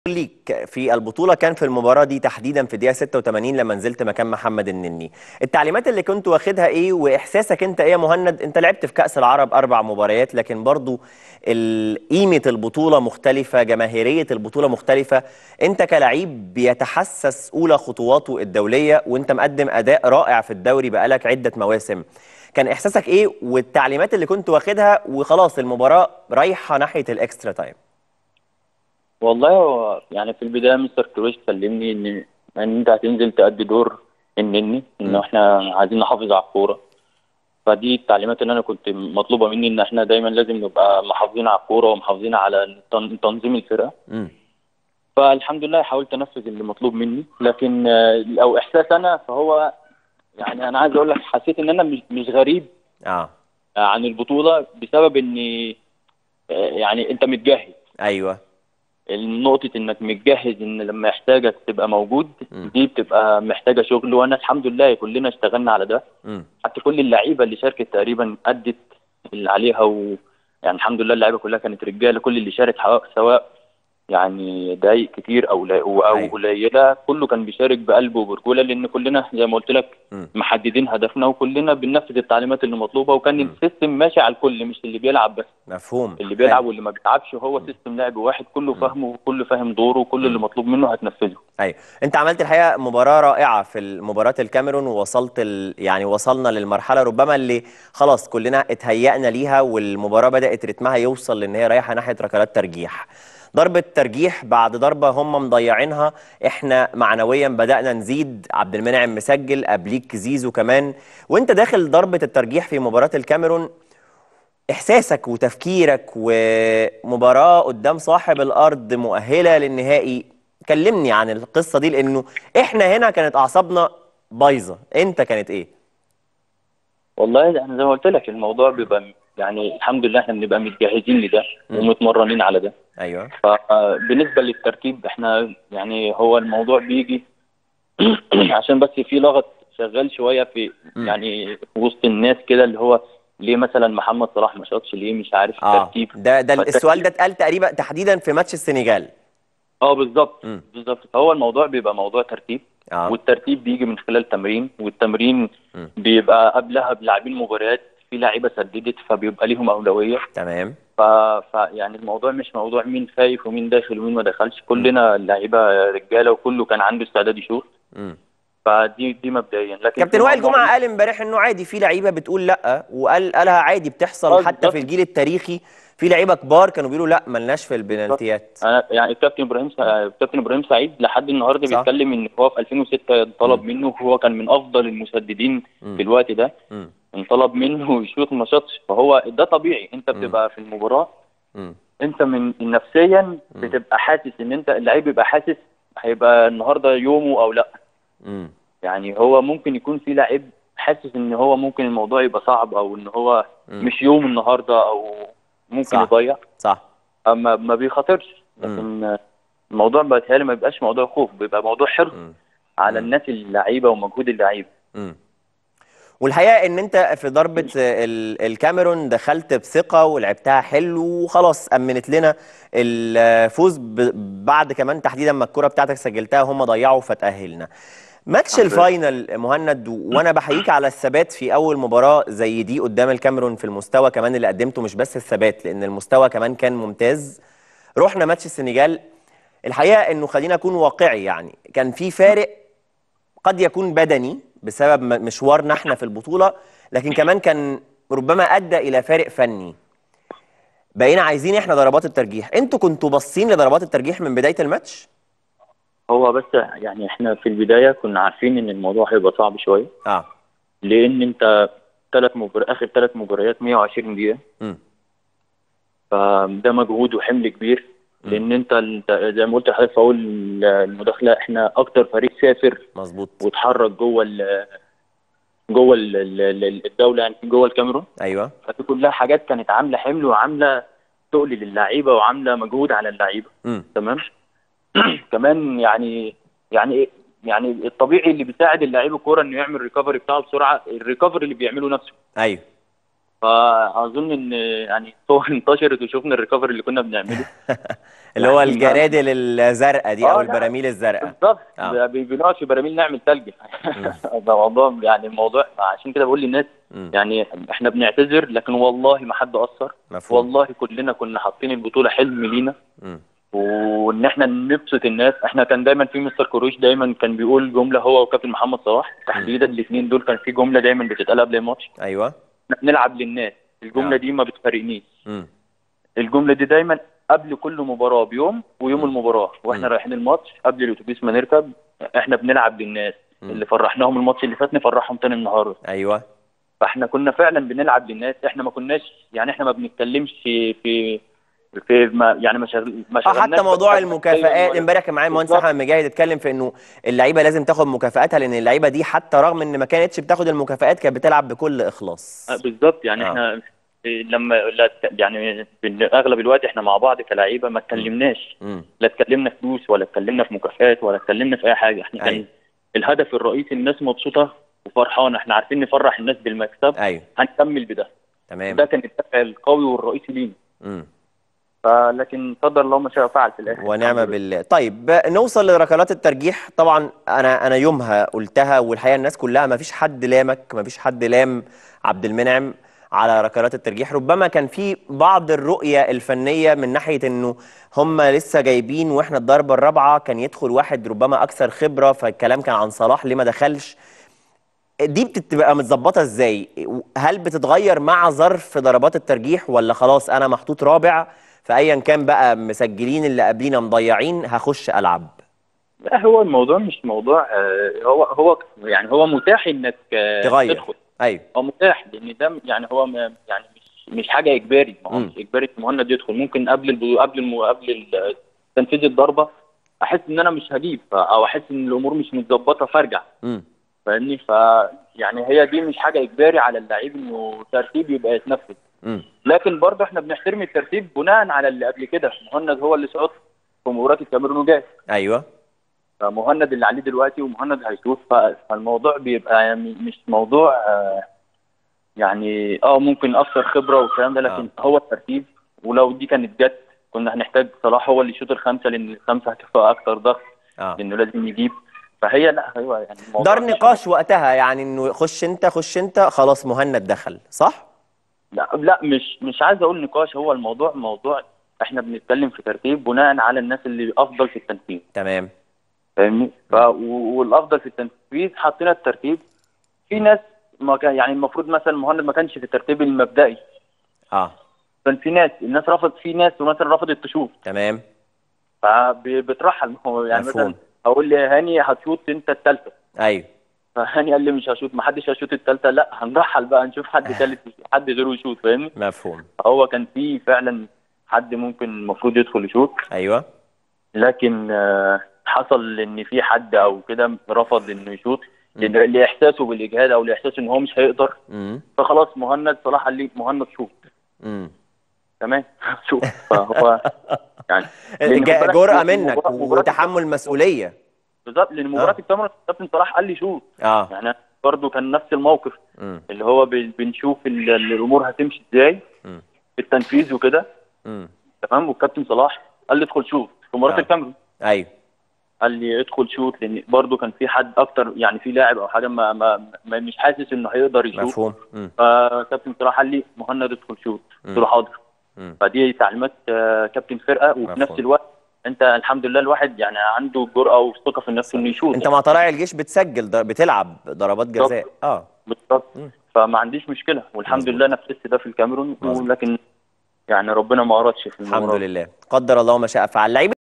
ليك في البطولة كان في المباراة دي تحديدا في الدقيقة 86 لما نزلت مكان محمد النني التعليمات اللي كنت واخدها ايه واحساسك انت ايه يا مهند انت لعبت في كأس العرب اربع مباريات لكن برضو ال- قيمة البطولة مختلفة جماهيرية البطولة مختلفة انت كلعيب بيتحسس اولى خطواته الدولية وانت مقدم اداء رائع في الدوري بقالك عدة مواسم كان احساسك ايه والتعليمات اللي كنت واخدها وخلاص المباراة رايحة ناحية الاكسترا تايم والله هو يعني في البدايه مستر كرويش كلمني ان ان انت هتنزل تأدي دور النني ان م. احنا عايزين نحافظ على الكوره فدي التعليمات اللي انا كنت مطلوبه مني ان احنا دايما لازم نبقى محافظين على الكوره ومحافظين على تن- تنظيم الفرقه امم فالحمد لله حاولت انفذ اللي مطلوب مني لكن آه، لو احساس انا فهو يعني انا عايز اقول لك حسيت ان انا مش مش غريب اه عن البطوله بسبب اني آه، يعني انت متجهز ايوه نقطة انك متجهز ان لما يحتاجك تبقى موجود م. دي بتبقى محتاجة شغل وانا الحمد لله كلنا اشتغلنا على ده امم حتى كل اللعيبة اللي شاركت تقريبا ادت اللي عليها و يعني الحمد لله اللعيبة كلها كانت رجالة كل اللي شارك حقق سواء يعني دقايق كتير او لا او أيوة. قليلة كله كان بيشارك بقلب وبرجولة لان كلنا زي ما قلت لك مم. محددين هدفنا وكلنا بننفذ التعليمات اللي مطلوبة وكان م. السيستم ماشي على الكل مش اللي بيلعب بس مفهوم اللي بيلعب حلو. واللي ما بيلعبش هو سيستم لعب واحد كله فاهمه وكله فاهم دوره وكل اللي مطلوب منه هتنفذه ايوه انت عملت الحقيقه مباراه رائعه في مباراه الكاميرون ووصلت ال... يعني وصلنا للمرحله ربما اللي خلاص كلنا اتهيأنا ليها والمباراه بدات رتمها يوصل لان هي رايحه ناحيه ركلات ترجيح ضربة ترجيح بعد ضربة هم مضيعينها احنا معنويا بدأنا نزيد عبد المنعم مسجل قبليك زيزو كمان وانت داخل ضربة الترجيح في مباراة الكاميرون احساسك وتفكيرك ومباراة قدام صاحب الارض مؤهلة للنهائي كلمني عن القصة دي لانه احنا هنا كانت اعصابنا بايظة انت كانت ايه والله انا زي ما قلت لك الموضوع بيبقى يعني الحمد لله احنا بنبقى متجهزين لده مم. ومتمرنين على ده ايوه فبالنسبه للترتيب احنا يعني هو الموضوع بيجي عشان بس في لغط شغال شويه في مم. يعني وسط الناس كده اللي هو ليه مثلا محمد صلاح ما شاطش ليه مش عارف اه الترتيب ده ده فالترتيب- السؤال ده اتقال تقريبا تحديدا في ماتش السنغال اه بالظبط مم. بالظبط فهو الموضوع بيبقى موضوع ترتيب اه والترتيب بيجي من خلال تمرين والتمرين مم. بيبقى قبلها بلاعبين مباريات في لعيبه سددت فبيبقى ليهم اولويه تمام ف... ف يعني الموضوع مش موضوع مين خايف ومين داخل ومين ما دخلش كلنا اللعيبه رجاله وكله كان عنده استعداد يشوط مم. فدي دي مبدئيا لكن كابتن في وائل موضوع- جمعه قال امبارح انه عادي في لعيبه بتقول لا وقال قالها عادي بتحصل آه، حتى بالظبط. في الجيل التاريخي في لعيبه كبار كانوا بيقولوا لا ملناش في البنالتيات انا يعني الكابتن ابراهيم سع... الكابتن ابراهيم سعيد لحد النهارده صح. بيتكلم ان هو في 2006 طلب منه وهو كان من افضل المسددين مم. في الوقت ده مم. انطلب منه يشوط ما شاطش فهو ده طبيعي انت مم. بتبقى في المباراه مم. انت من نفسيا بتبقى حاسس ان انت اللعيب بيبقى حاسس هيبقى النهارده يومه او لا مم. يعني هو ممكن يكون في لعيب حاسس ان هو ممكن الموضوع يبقى صعب او ان هو مم. مش يوم النهارده او ممكن صح. يضيع صح اما ما بيخاطرش لكن الموضوع بيتهيألي ما بيبقاش موضوع خوف بيبقى موضوع حرص مم. على مم. الناس اللعيبه ومجهود اللعيبه مم. والحقيقه ان انت في ضربه ال- الكاميرون دخلت بثقه ولعبتها حلو وخلاص امنت لنا الفوز ب- بعد كمان تحديدا ما الكره بتاعتك سجلتها هم ضيعوا فتاهلنا ماتش الحمد لله. الفاينل مهند وانا بحييك على الثبات في اول مباراه زي دي قدام الكاميرون في المستوى كمان اللي قدمته مش بس الثبات لان المستوى كمان كان ممتاز رحنا ماتش السنغال الحقيقه انه خلينا اكون واقعي يعني كان في فارق قد يكون بدني بسبب م- مشوارنا احنا في البطولة لكن كمان كان ربما أدى إلى فارق فني بقينا عايزين احنا ضربات الترجيح انتوا كنتوا باصين لضربات الترجيح من بداية الماتش هو بس يعني احنا في البدايه كنا عارفين ان الموضوع هيبقى صعب شويه اه لان انت ثلاث مبار... اخر ثلاث مباريات 120 دقيقه امم فده مجهود وحمل كبير لان انت ال- زي ما قلت لحضرتك في اول المداخله احنا اكتر فريق سافر مظبوط واتحرك جوه ال جوه ال- ال- ال- الدوله يعني جوه الكاميرون ايوه فدي كلها حاجات كانت عامله حمل وعامله تقل للعيبه وعامله مجهود على اللعيبه امم تمام كمان يعني يعني يعني الطبيعي اللي بيساعد اللعيب الكوره انه يعمل ريكفري بتاعه بسرعه الريكفري اللي بيعمله نفسه ايوه فاظن ان يعني صور انتشرت وشفنا الريكفري اللي كنا بنعمله اللي هو يعني ما- الجرادل الزرقاء دي او آه، لا. البراميل الزرقاء بالظبط آه. بي- بنقعد في براميل نعمل ثلج ده موضوع يعني الموضوع عشان كده بقول للناس مم. يعني احنا بنعتذر لكن والله ما حد قصر مفهوم والله كلنا كنا حاطين البطوله حلم لينا مم. وان احنا نبسط الناس احنا كان دايما في مستر كروش دايما كان بيقول جمله هو وكابتن محمد صلاح تحديدا الاثنين دول كان في جمله دايما بتتقال قبل الماتش ايوه احنا بنلعب للناس الجمله آه. دي ما بتفارقنيش مم. الجمله دي دايما قبل كل مباراه بيوم ويوم مم. المباراه واحنا مم. رايحين الماتش قبل الاتوبيس ما نركب احنا بنلعب للناس مم. اللي فرحناهم الماتش اللي فات نفرحهم تاني النهارده ايوه فاحنا كنا فعلا بنلعب للناس احنا ما كناش يعني احنا ما بنتكلمش في في في ما يعني ما شغل ما اه شغلناش حتى موضوع بس- المكافآت امبارح كان معايا المهندس بالظبط. احمد مجاهد اتكلم في انه اللعيبه لازم تاخد مكافآتها لان اللعيبه دي حتى رغم ان ما كانتش بتاخد المكافآت كانت بتلعب بكل اخلاص آه، بالظبط يعني آه. احنا لما لا ت- يعني بال- اغلب الوقت احنا مع بعض كلاعيبه ما اتكلمناش مم. لا اتكلمنا فلوس ولا اتكلمنا في مكافآت ولا اتكلمنا في اي حاجه احنا كان أيوة. الهدف الرئيسي الناس مبسوطه وفرحانه احنا عارفين نفرح الناس بالمكسب ايوه هنكمل بده تمام ده كان الدافع القوي والرئيسي لينا مم. فلكن قدر الله ما شاء فعل في الاخر ونعم الحمد لله. بالله طيب ب- نوصل لركلات الترجيح طبعا انا انا يومها قلتها والحقيقه الناس كلها ما فيش حد لامك ما فيش حد لام عبد المنعم على ركلات الترجيح ربما كان في بعض الرؤيه الفنيه من ناحيه انه هم لسه جايبين واحنا الضربه الرابعه كان يدخل واحد ربما اكثر خبره فالكلام كان عن صلاح ليه ما دخلش دي بتبقى متظبطه ازاي هل بتتغير مع ظرف ضربات الترجيح ولا خلاص انا محطوط رابع فايا كان بقى مسجلين اللي قبلينا مضيعين هخش العب لا هو الموضوع مش موضوع آه، هو هو يعني هو متاح انك آه، تغير. تدخل ايوه هو متاح لان ده يعني هو ما- يعني مش مش حاجه اجباري ما هو مم. مش اجباري إن مهند يدخل ممكن قبل الب- قبل الم- قبل ال- تنفيذ الضربه احس ان انا مش هجيب ف- او احس ان الامور مش متظبطه فارجع امم فاهمني ف يعني هي دي مش حاجه اجباري على اللعيب انه ترتيب يبقى يتنفذ امم لكن برضه احنا بنحترم الترتيب بناء على اللي قبل كده مهند هو اللي صعد في مباراه الكاميرون وجاي ايوه فمهند اللي عليه دلوقتي ومهند هيشوف ف- فالموضوع بيبقى يعني مش موضوع آه، يعني اه ممكن اكثر خبره والكلام ده لكن هو الترتيب ولو دي كانت جت كنا هنحتاج صلاح هو اللي يشوط الخمسه لان الخمسه هتبقى اكثر ضغط اه لانه لازم يجيب فهي لا هو يعني الموضوع دار مش- نقاش وقتها يعني انه خش انت خش انت خلاص مهند دخل صح لا لا مش مش عايز اقول نقاش هو الموضوع موضوع احنا بنتكلم في ترتيب بناء على الناس اللي افضل في التنفيذ تمام فاهمني ف و- والافضل في التنفيذ حطينا الترتيب في ناس ما كان يعني المفروض مثلا مهند ما كانش في الترتيب المبدئي اه كان في ناس الناس رفضت في ناس مثلا رفضت تشوف تمام فبترحل هو يعني مفهوم. مثلا هقول لي يا هاني هتشوط انت الثالثه ايوه فهاني قال لي مش هشوط ما حدش هيشوط الثالثه لا هنرحل بقى نشوف حد ثالث حد غيره يشوط فاهمني مفهوم هو كان في فعلا حد ممكن المفروض يدخل يشوط ايوه لكن آه، حصل ان في حد او كده رفض انه يشوط لأن- لاحساسه بالاجهاد او لاحساسه ان هو مش هيقدر امم فخلاص مهند صلاح قال لي مهند شوط امم تمام شوف فهو يعني لأن جا- خد بالك جرأة مباراة- منك مباراة- وتحمل مسؤولية بالظبط لان مباراه آه. الكاميرون كابتن صلاح قال لي شوط اه يعني برضه كان نفس الموقف امم اللي هو ب- بنشوف ال- ال- الامور هتمشي ازاي مم. في التنفيذ وكده امم تمام والكابتن صلاح قال لي ادخل شوط في مباراه آه. الكاميرون ايوه قال لي ادخل شوط لان برضه كان في حد اكتر يعني في لاعب او حاجه ما, ما, ما مش حاسس انه هيقدر يشوط مفهوم امم فكابتن صلاح قال لي مهند ادخل شوط قلت له حاضر امم فدي تعليمات آه، كابتن فرقه وفي مفهوم. نفس الوقت انت الحمد لله الواحد يعني عنده الجرأه والثقه في نفسه انه يشوط انت مع طلائع الجيش بتسجل در- بتلعب ضربات جزاء اه بالظبط مم. فما عنديش مشكله والحمد مظبوط. لله نفذت ده في الكاميرون مظبوط. ولكن يعني ربنا ما اردش في الحمد المباراه لله قدر الله ما شاء فعل لعيبه